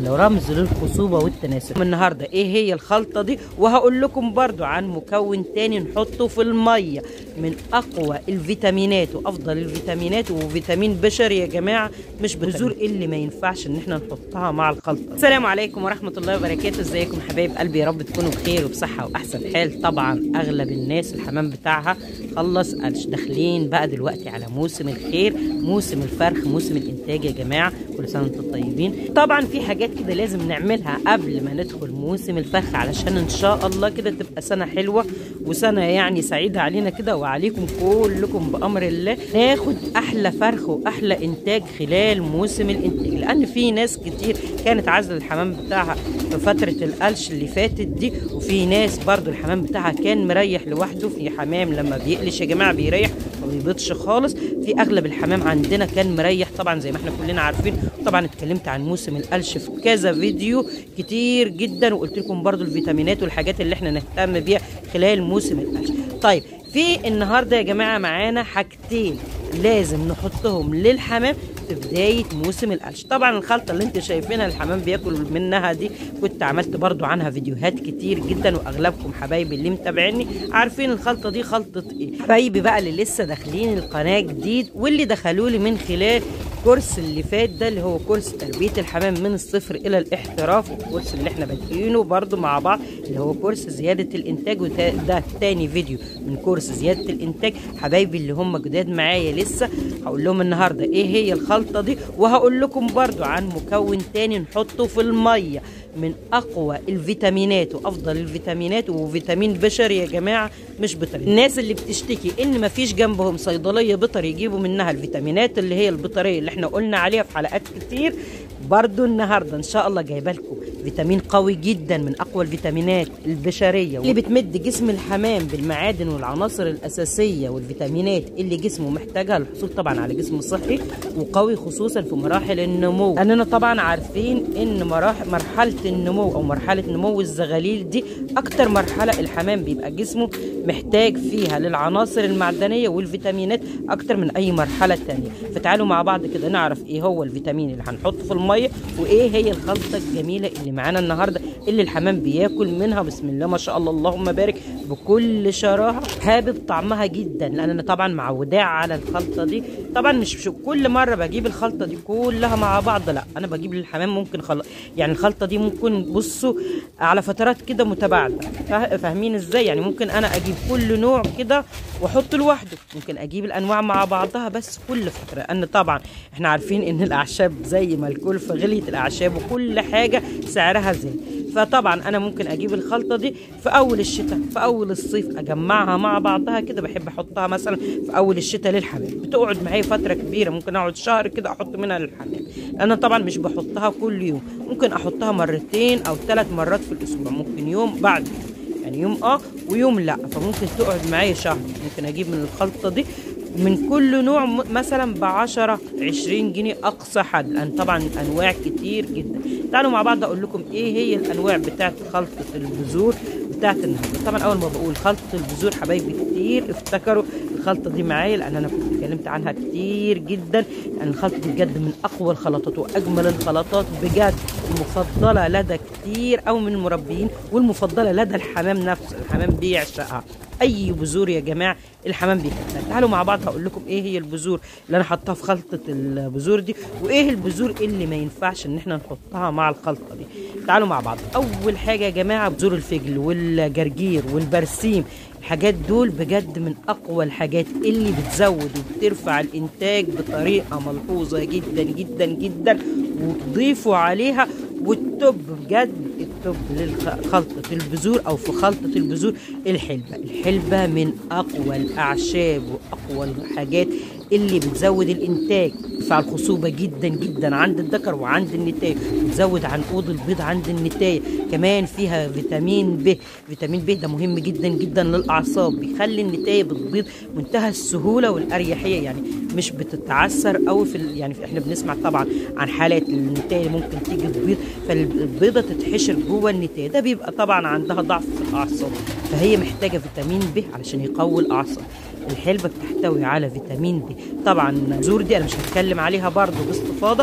الطفوله ورمز للخصوبه والتناسل النهارده ايه هي الخلطه دي وهقول لكم برضو عن مكون تاني نحطه في الميه من اقوى الفيتامينات وافضل الفيتامينات وفيتامين بشري يا جماعه مش بذور اللي ما ينفعش ان احنا نحطها مع الخلطه السلام عليكم ورحمه الله وبركاته ازيكم حبايب قلبي يا رب تكونوا بخير وبصحه واحسن حال طبعا اغلب الناس الحمام بتاعها خلص قلش داخلين بقى دلوقتي على موسم الخير موسم الفرخ موسم الانتاج يا جماعه كل سنه وانتم طيبين طبعا في حاجات كده لازم نعملها قبل ما ندخل موسم الفرخ علشان ان شاء الله كده تبقى سنه حلوه وسنه يعني سعيده علينا كده وعليكم كلكم بامر الله ناخد احلى فرخ واحلى انتاج خلال موسم الانتاج لان في ناس كتير كانت عازله الحمام بتاعها في فتره القلش اللي فاتت دي وفي ناس برضو الحمام بتاعها كان مريح لوحده في حمام لما بيقلش يا جماعه بيريح ما بيبيضش خالص في اغلب الحمام عندنا كان مريح طبعا زي ما احنا كلنا عارفين طبعا اتكلمت عن موسم القلش في كذا فيديو كتير جدا وقلت لكم برضو الفيتامينات والحاجات اللي احنا نهتم بيها خلال موسم القلش طيب في النهارده يا جماعه معانا حاجتين لازم نحطهم للحمام في بداية موسم القلش طبعا الخلطة اللي انت شايفينها الحمام بياكل منها دي كنت عملت برضو عنها فيديوهات كتير جدا واغلبكم حبايبي اللي متابعيني عارفين الخلطة دي خلطة ايه حبايبي بقى اللي لسه داخلين القناة جديد واللي دخلوا لي من خلال الكورس اللي فات ده اللي هو كورس تربية الحمام من الصفر إلى الاحتراف والكورس اللي احنا بادئينه برضو مع بعض اللي هو كورس زيادة الإنتاج وده تاني فيديو من كورس زيادة الإنتاج حبايبي اللي هم جداد معايا لسه هقول لهم النهاردة إيه هي الخلطة دي وهقول لكم برضو عن مكون تاني نحطه في المية من اقوى الفيتامينات وافضل الفيتامينات وفيتامين بشري يا جماعه مش بيطري الناس اللي بتشتكي ان مفيش جنبهم صيدليه بيطري يجيبوا منها الفيتامينات اللي هي البيطريه اللي احنا قلنا عليها في حلقات كتير برضو النهارده ان شاء الله جايبه لكم فيتامين قوي جدا من اقوى الفيتامينات البشريه اللي بتمد جسم الحمام بالمعادن والعناصر الاساسيه والفيتامينات اللي جسمه محتاجها للحصول طبعا على جسم صحي وقوي خصوصا في مراحل النمو لاننا طبعا عارفين ان مراحل مرحله النمو او مرحله نمو الزغاليل دي اكتر مرحله الحمام بيبقى جسمه محتاج فيها للعناصر المعدنيه والفيتامينات اكتر من اي مرحله تانية فتعالوا مع بعض كده نعرف ايه هو الفيتامين اللي هنحطه في الميه وايه هي الخلطه الجميله اللي معانا النهارده اللي الحمام بياكل منها بسم الله ما شاء الله اللهم بارك بكل شراهه حابب طعمها جدا لان انا طبعا معوداه على الخلطه دي طبعا مش, مش كل مره بجيب الخلطه دي كلها مع بعض لا انا بجيب للحمام ممكن خل... يعني الخلطه دي ممكن بصوا على فترات كده متباعده فاهمين ازاي يعني ممكن انا اجيب كل نوع كده واحطه لوحده ممكن اجيب الانواع مع بعضها بس كل فتره لان طبعا احنا عارفين ان الاعشاب زي ما الكلفه غليت الاعشاب وكل حاجه سعرها زاد فطبعا انا ممكن اجيب الخلطه دي في اول الشتاء في اول الصيف اجمعها مع بعضها كده بحب احطها مثلا في اول الشتاء للحمام بتقعد معايا فتره كبيره ممكن اقعد شهر كده احط منها للحمام انا طبعا مش بحطها كل يوم ممكن احطها مرتين او ثلاث مرات في الاسبوع ممكن يوم بعد يوم يعني يوم اه ويوم لا فممكن تقعد معايا شهر ممكن اجيب من الخلطه دي من كل نوع مثلا ب 10 20 جنيه اقصى حد لان طبعا انواع كتير جدا تعالوا مع بعض اقول لكم ايه هي الانواع بتاعه خلطه البذور بتاعه النهارده طبعا اول ما بقول خلطه البذور حبايبي كتير افتكروا الخلطه دي معايا لان انا كنت اتكلمت عنها كتير جدا يعني الخلطه دي بجد من اقوى الخلطات واجمل الخلطات بجد المفضله لدى كتير او من المربيين والمفضله لدى الحمام نفسه الحمام بيعشقها اي بذور يا جماعه الحمام بيحبها تعالوا مع بعض هقول لكم ايه هي البذور اللي انا حطاها في خلطه البذور دي وايه البذور اللي ما ينفعش ان احنا نحطها مع الخلطه دي تعالوا مع بعض اول حاجه يا جماعه بذور الفجل والجرجير والبرسيم الحاجات دول بجد من اقوى الحاجات اللي بتزود وبترفع الانتاج بطريقه ملحوظه جدا جدا جدا وتضيفوا عليها والتوب بجد التوب لخلطة البذور أو في خلطة البذور الحلبة الحلبة من أقوى الأعشاب وأقوى الحاجات اللي بتزود الإنتاج ترفع الخصوبة جدا جدا عند الذكر وعند النتاية بتزود عنقود البيض عند النتاية كمان فيها فيتامين ب فيتامين ب ده مهم جدا جدا للأعصاب بيخلي النتاية بتبيض منتهى السهولة والأريحية يعني مش بتتعثر قوي في ال... يعني احنا بنسمع طبعا عن حالات النتايه ممكن تيجي تبيض فالبيضه تتحشر جوه النتايه ده بيبقى طبعا عندها ضعف في الاعصاب فهي محتاجه فيتامين ب علشان يقوي الاعصاب الحلبة بتحتوي على فيتامين دي طبعا الزور دي انا مش هتكلم عليها برضو باستفاضة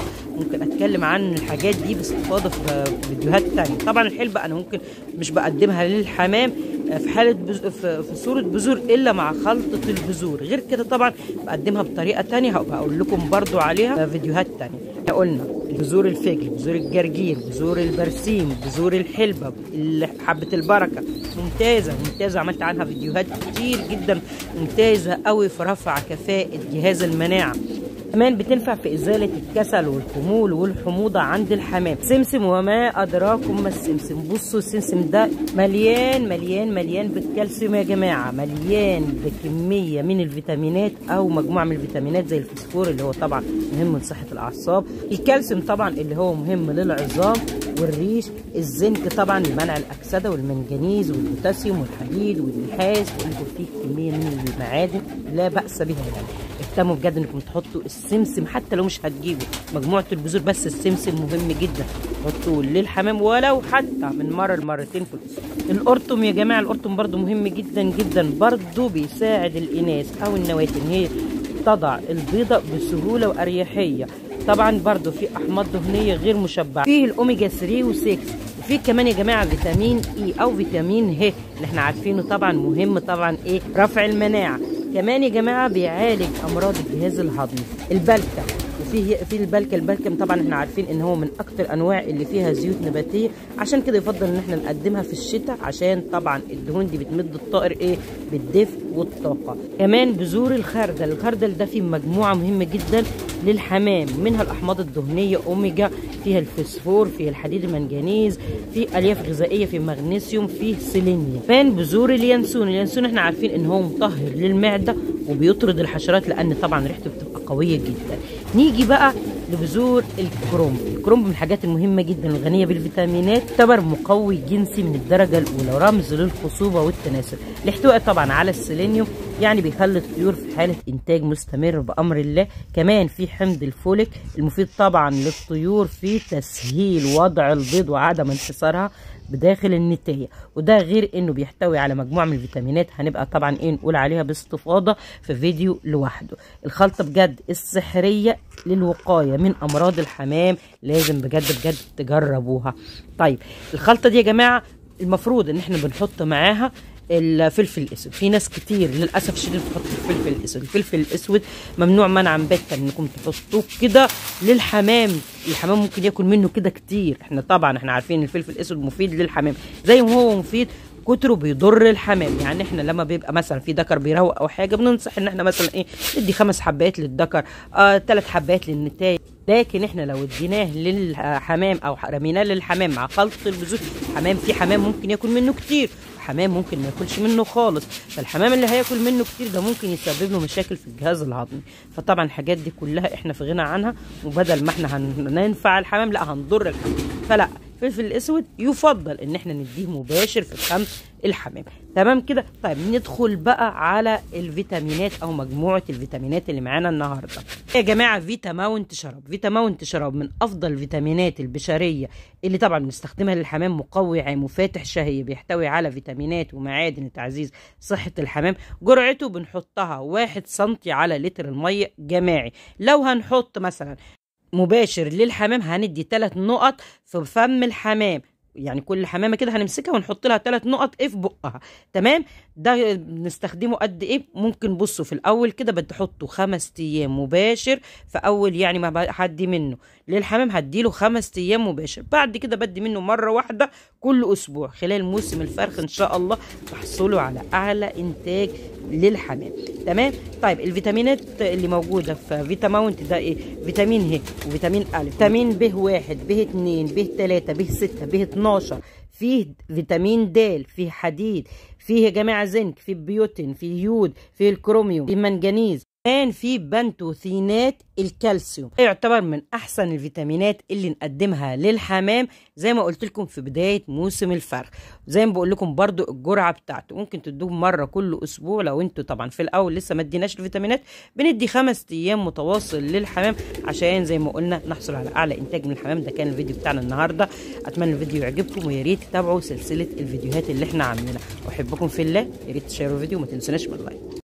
ممكن اتكلم عن الحاجات دي باستفاضه في فيديوهات تانية طبعا الحلبة انا ممكن مش بقدمها للحمام في حالة بز... في... في صورة بذور إلا مع خلطة البذور غير كده طبعا بقدمها بطريقة تانية هبقى أقول لكم برضو عليها في فيديوهات تانية قلنا بذور الفجل بذور الجرجير بذور البرسيم بذور الحلبة حبة البركة ممتازة ممتازة عملت عنها فيديوهات كتير جدا ممتازة قوي في رفع كفاءة جهاز المناعة كمان بتنفع في إزالة الكسل والخمول والحموضة عند الحمام سمسم وما أدراكم ما السمسم بصوا السمسم ده مليان مليان مليان بالكالسيوم يا جماعة مليان بكمية من الفيتامينات أو مجموعة من الفيتامينات زي الفسفور اللي هو طبعا مهم لصحة الأعصاب الكالسيوم طبعا اللي هو مهم للعظام والريش الزنك طبعا لمنع الأكسدة والمنجنيز والبوتاسيوم والحديد والنحاس وانتم فيه كمية من المعادن لا بأس بها يعني اهتموا بجد انكم تحطوا السمسم حتى لو مش هتجيبوا مجموعه البذور بس السمسم مهم جدا حطوه للحمام ولو حتى من مره لمرتين في الاسبوع القرطم يا جماعه القرطم برده مهم جدا جدا برده بيساعد الاناث او النواتي ان هي تضع البيضه بسهوله واريحيه طبعا برده في احماض دهنيه غير مشبعه فيه الاوميجا 3 و6 وفي كمان يا جماعه فيتامين اي او فيتامين ه اللي احنا عارفينه طبعا مهم طبعا ايه رفع المناعه كمان يا جماعه بيعالج امراض الجهاز الهضمي البلكه وفي في البلكه البلكم طبعا احنا عارفين ان هو من اكتر انواع اللي فيها زيوت نباتيه عشان كده يفضل ان احنا نقدمها في الشتاء عشان طبعا الدهون دي بتمد الطائر ايه بالدفء والطاقه كمان بذور الخردل الخردل ده فيه مجموعه مهمه جدا للحمام منها الاحماض الدهنيه اوميجا فيها الفسفور فيها الحديد المنجنيز في الياف غذائيه في مغنيسيوم فيه سيلينيوم كمان بذور اليانسون اليانسون احنا عارفين ان هو مطهر للمعده وبيطرد الحشرات لان طبعا ريحته بتبقى قويه جدا نيجي بقى لبذور الكرومب الكرومب من الحاجات المهمة جدا الغنية بالفيتامينات تعتبر مقوي جنسي من الدرجة الأولى ورمز للخصوبة والتناسل الاحتواء طبعا على السيلينيوم يعني بيخلي الطيور في حالة إنتاج مستمر بأمر الله كمان في حمض الفوليك المفيد طبعا للطيور في تسهيل وضع البيض وعدم انحسارها بداخل النتاية وده غير انه بيحتوي على مجموعة من الفيتامينات هنبقى طبعا ايه نقول عليها باستفاضة في فيديو لوحده الخلطة بجد السحرية للوقاية من امراض الحمام لازم بجد بجد تجربوها طيب الخلطة دي يا جماعة المفروض ان احنا بنحط معاها الفلفل الاسود في ناس كتير للاسف الشديد بتحط الفلفل الاسود الفلفل الاسود ممنوع منعا باتا انكم تحطوه كده للحمام الحمام ممكن ياكل منه كده كتير احنا طبعا احنا عارفين الفلفل الاسود مفيد للحمام زي ما هو مفيد كتره بيضر الحمام يعني احنا لما بيبقى مثلا في ذكر بيروق او حاجه بننصح ان احنا مثلا ايه ندي خمس حبات للذكر آه ثلاث حبات للنتايه لكن احنا لو اديناه للحمام او رميناه للحمام مع خلطه البذور الحمام في حمام ممكن ياكل منه كتير حمام ممكن ما ياكلش منه خالص فالحمام اللي هياكل منه كتير ده ممكن يسبب له مشاكل في الجهاز الهضمي فطبعا الحاجات دي كلها احنا في غنى عنها وبدل ما احنا هننفع الحمام لا هنضر الحمام فلا الفلفل الاسود يفضل ان احنا نديه مباشر في فم الحمام تمام كده طيب ندخل بقى على الفيتامينات او مجموعه الفيتامينات اللي معانا النهارده يا جماعه فيتا ماونت شراب فيتا ماونت شراب من افضل الفيتامينات البشريه اللي طبعا بنستخدمها للحمام مقوي عام وفاتح شهيه بيحتوي على فيتامينات ومعادن لتعزيز صحه الحمام جرعته بنحطها واحد سنتي على لتر الميه جماعي لو هنحط مثلا مباشر للحمام هندي ثلاث نقط في فم الحمام يعني كل حمامه كده هنمسكها ونحط لها ثلاث نقط ايه في بقها تمام ده بنستخدمه قد ايه ممكن بصوا في الاول كده بدي احطه خمس ايام مباشر في اول يعني ما هدي منه للحمام هديله خمس ايام مباشر بعد كده بدي منه مره واحده كل اسبوع خلال موسم الفرخ ان شاء الله تحصلوا على اعلى انتاج للحمام تمام طيب الفيتامينات اللي موجوده في فيتاماونت ده ايه فيتامين ه وفيتامين ا فيتامين ب واحد ب اتنين ب تلاته ب سته ب 12 فيه فيتامين د فيه حديد فيه يا جماعه زنك فيه بيوتين فيه يود فيه الكروميوم فيه منجنيز كمان في بنتوثينات الكالسيوم يعتبر من احسن الفيتامينات اللي نقدمها للحمام زي ما قلت لكم في بدايه موسم الفرخ زي ما بقول لكم برضو الجرعه بتاعته ممكن تدوه مره كل اسبوع لو انتوا طبعا في الاول لسه ما اديناش الفيتامينات بندي خمس ايام متواصل للحمام عشان زي ما قلنا نحصل على اعلى انتاج من الحمام ده كان الفيديو بتاعنا النهارده اتمنى الفيديو يعجبكم ويا ريت تتابعوا سلسله الفيديوهات اللي احنا عاملينها احبكم في الله يا ريت تشيروا الفيديو وما تنسوناش من اللايك